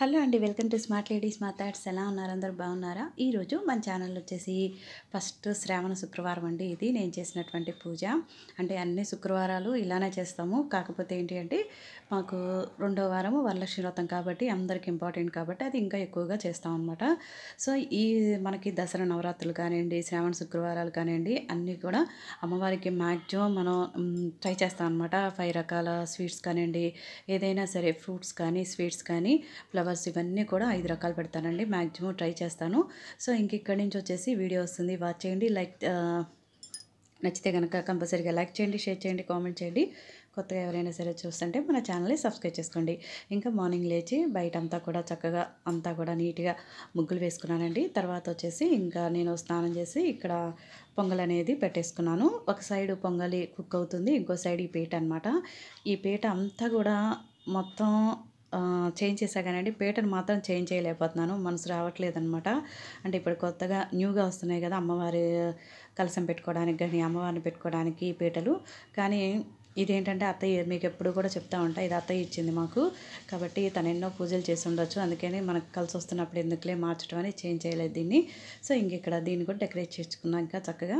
hello అండి welcome to smart ladies మాట్లాడ్స్ ఎలా ఉన్నారు అందరూ బాగున్నారా ఈరోజు మన ఛానల్ వచ్చేసి ఫస్ట్ శ్రావణ శుక్రవారం అండి ఇది నేను చేసినటువంటి పూజ అంటే అన్ని శుక్రవారాలు ఇలానే చేస్తాము కాకపోతే ఏంటి అంటే మాకు రెండో వారము వరలక్ష్మి వ్రతం కాబట్టి అందరికి ఇంపార్టెంట్ కాబట్టి అది ఇంకా ఎక్కువగా చేస్తాం అనమాట సో ఈ మనకి దసరా నవరాత్రులు కానివ్వండి శ్రావణ శుక్రవారాలు కానివ్వండి అన్నీ కూడా అమ్మవారికి మ్యాక్సిమం మనం ట్రై చేస్తాం అనమాట ఫైవ్ రకాల స్వీట్స్ కానివ్వండి ఏదైనా సరే ఫ్రూట్స్ కానీ స్వీట్స్ కానీ ఫ్లవర్స్ ఇవన్నీ కూడా ఐదు రకాలు పెడతానండి మ్యాక్సిమం ట్రై చేస్తాను సో ఇంక ఇక్కడి నుంచి వచ్చేసి వీడియో వస్తుంది వాచ్ చేయండి లైక్ ఆ, నచ్చితే కనుక కంపల్సరీగా లైక్ చేయండి షేర్ చేయండి కామెంట్ చేయండి కొత్తగా ఎవరైనా సరే చూస్తుంటే మన ఛానల్ని సబ్స్క్రైబ్ చేసుకోండి ఇంకా మార్నింగ్ లేచి బయట అంతా కూడా చక్కగా అంతా కూడా నీట్గా ముగ్గులు వేసుకున్నానండి తర్వాత వచ్చేసి ఇంకా నేను స్నానం చేసి ఇక్కడ పొంగల్ అనేది పెట్టేసుకున్నాను ఒక సైడ్ పొంగలి కుక్ అవుతుంది ఇంకో సైడ్ ఈ పీట అనమాట ఈ పీట అంతా కూడా మొత్తం ఆ, చేంజ్ చేశా కానండి పీటను మాత్రం చేంజ్ చేయలేకపోతున్నాను మనసు రావట్లేదు అనమాట అంటే ఇప్పుడు కొత్తగా న్యూగా వస్తున్నాయి కదా అమ్మవారి కలసం పెట్టుకోవడానికి కానీ అమ్మవారిని పెట్టుకోవడానికి ఈ పీటలు కానీ ఇదేంటంటే అత్తయ్య మీకు ఎప్పుడు కూడా చెప్తా ఉంటా ఇది అత్తయ్య ఇచ్చింది మాకు కాబట్టి తను ఎన్నో పూజలు చేసి ఉండొచ్చు అందుకని మనకు కలిసి వస్తున్నప్పుడు ఎందుకులే మార్చడం అని చేంజ్ చేయలేదు దీన్ని సో ఇంక ఇక్కడ దీన్ని కూడా డెకరేట్ చేసుకున్నాక చక్కగా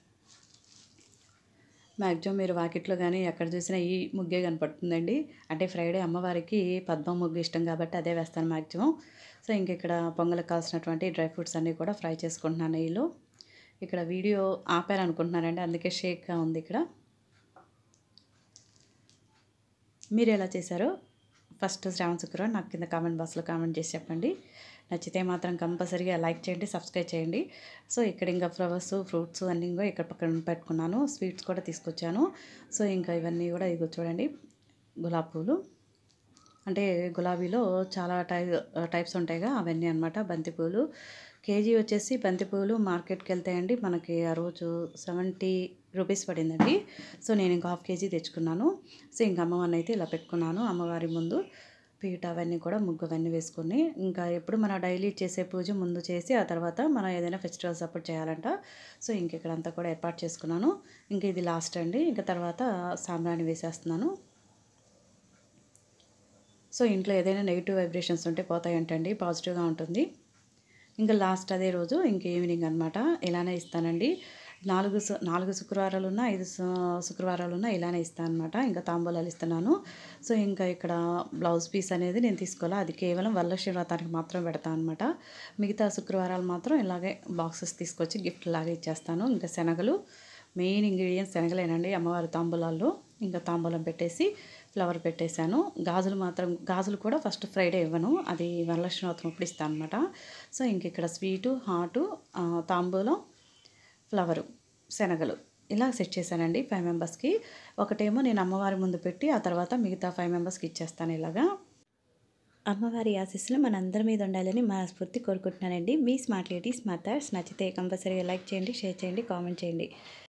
మ్యాక్సిమం మీరు వాకిట్లో కానీ ఎక్కడ చూసినా ఈ ముగ్గే కనపడుతుందండి అంటే ఫ్రైడే అమ్మవారికి పద్మ ముగ్గు ఇష్టం కాబట్టి అదే వేస్తాను మ్యాక్సిమం సో ఇంక ఇక్కడ పొంగలకు కావాల్సినటువంటి డ్రై ఫ్రూట్స్ అన్నీ కూడా ఫ్రై చేసుకుంటున్నాను నెయ్యిలో ఇక్కడ వీడియో ఆపాను అనుకుంటున్నానండి అందుకే షేక్గా ఉంది ఇక్కడ మీరు ఎలా చేశారో ఫస్ట్ శ్రావణ శుక్రవారం నాకు కింద కామెంట్ బాక్స్లో కామెంట్ చేసి చెప్పండి నచ్చితే మాత్రం కంపల్సరీగా లైక్ చేయండి సబ్స్క్రైబ్ చేయండి సో ఇక్కడ ఇంకా ఫ్లవర్స్ ఫ్రూట్స్ అన్నీ కూడా ఇక్కడ పక్కన పెట్టుకున్నాను స్వీట్స్ కూడా తీసుకొచ్చాను సో ఇంకా ఇవన్నీ కూడా ఇదిగో చూడండి గులాబీ పూలు అంటే గులాబీలో చాలా టై టైప్స్ ఉంటాయిగా అవన్నీ అనమాట బంతిపూలు కేజీ వచ్చేసి బంతిపూలు మార్కెట్కి వెళ్తాయండి మనకి ఆ రోజు సెవెంటీ రూపీస్ పడిందండి సో నేను ఇంకా హాఫ్ కేజీ తెచ్చుకున్నాను సో ఇంకా అమ్మవారిని అయితే ఇలా పెట్టుకున్నాను అమ్మవారి ముందు పీట అవన్నీ కూడా ముగ్గు అవన్నీ వేసుకొని ఇంకా ఎప్పుడు మన డైలీ చేసే పూజ ముందు చేసి ఆ తర్వాత మనం ఏదైనా ఫెస్టివల్స్ అప్పుడు చేయాలంట సో ఇంక ఇక్కడ అంతా కూడా ఏర్పాటు చేసుకున్నాను ఇంకా ఇది లాస్ట్ అండి ఇంకా తర్వాత సాంబ్రాణి వేసేస్తున్నాను సో ఇంట్లో ఏదైనా నెగిటివ్ వైబ్రేషన్స్ ఉంటే పోతాయంటండి పాజిటివ్గా ఉంటుంది ఇంకా లాస్ట్ అదే రోజు ఇంక ఈవినింగ్ అనమాట ఇలానే ఇస్తానండి నాలుగు సు- నాలుగు శుక్రవారాలు ఉన్న ఐదు సు- శుక్రవారాలు ఉన్న ఇలానే ఇస్తాను అనమాట ఇంకా తాంబూలాలు ఇస్తున్నాను సో ఇంకా ఇక్కడ బ్లౌజ్ పీస్ అనేది నేను తీసుకోవాలి అది కేవలం వరలక్ష్మి వ్రతానికి మాత్రం పెడతాను అనమాట మిగతా శుక్రవారాలు మాత్రం ఇలాగే బాక్సెస్ తీసుకొచ్చి గిఫ్ట్ లాగా ఇచ్చేస్తాను ఇంకా శనగలు మెయిన్ ఇంగ్రీడియంట్స్ శనగలేనండి అమ్మవారి తాంబూలాల్లో ఇంకా తాంబూలం పెట్టేసి ఫ్లవర్ పెట్టేశాను గాజులు మాత్రం గాజులు కూడా ఫస్ట్ ఫ్రైడే ఇవ్వను అది వరలక్ష్మి వ్రతం అప్పుడు ఇస్తాను అనమాట సో ఇంక ఇక్కడ స్వీటు హాటు ఆ, తాంబూలం ఫ్లవరు శనగలు ఇలా సెట్ చేశానండి ఫైవ్ మెంబర్స్కి ఒకటేమో నేను అమ్మవారి ముందు పెట్టి ఆ తర్వాత మిగతా ఫైవ్ మెంబర్స్కి ఇచ్చేస్తాను ఇలాగా అమ్మవారి ఆశీస్సులు మనందరి మీద ఉండాలని మనస్ఫూర్తి కోరుకుంటున్నానండి మీ స్మార్ట్ లేడీస్ మెథడ్స్ నచ్చితే కంపల్సరీగా లైక్ చేయండి షేర్ చేయండి కామెంట్ చేయండి